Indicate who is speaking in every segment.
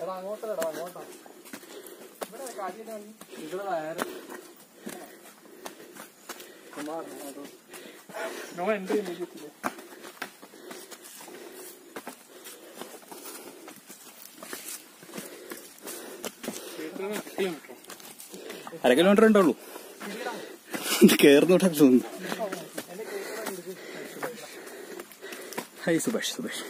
Speaker 1: എടാ അങ്ങോട്ട് എടാ അങ്ങോട്ടാ ഇവിടെ കാട്ടിട്ടാണ് ഇവിടെ വയറ് കുമാർ നോ എൻട്രി ഇമീഡിയറ്റ്ലി
Speaker 2: അര കിലോമീറ്റർ ഉണ്ടാവുള്ളൂ കേറുന്നോട്ടെ തോന്നുന്നു ഹായ് സുഭാഷ് സുഭാഷ്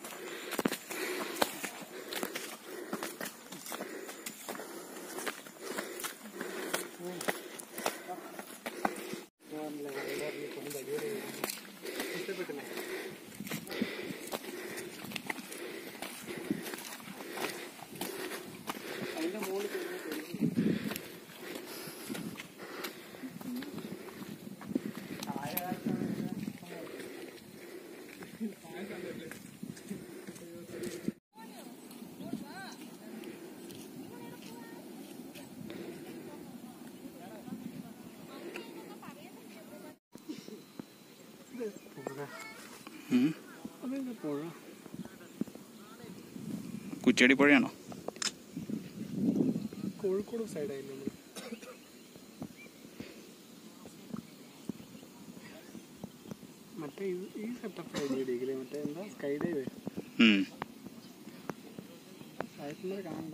Speaker 2: ഉം.
Speaker 1: പുഴ
Speaker 2: കുറ്റ്യാടി പുഴയാണോ
Speaker 1: കോഴിക്കോട് സൈഡായില്ലേ നമ്മള് മറ്റേ ഇത് ഈ സെറ്റപ്പ് ആയിരിക്കും മറ്റേ എന്താ സ്കൈ ഡൈവ്
Speaker 2: ഉം.
Speaker 1: ആയിട്ടുള്ളത് കാണണ്ട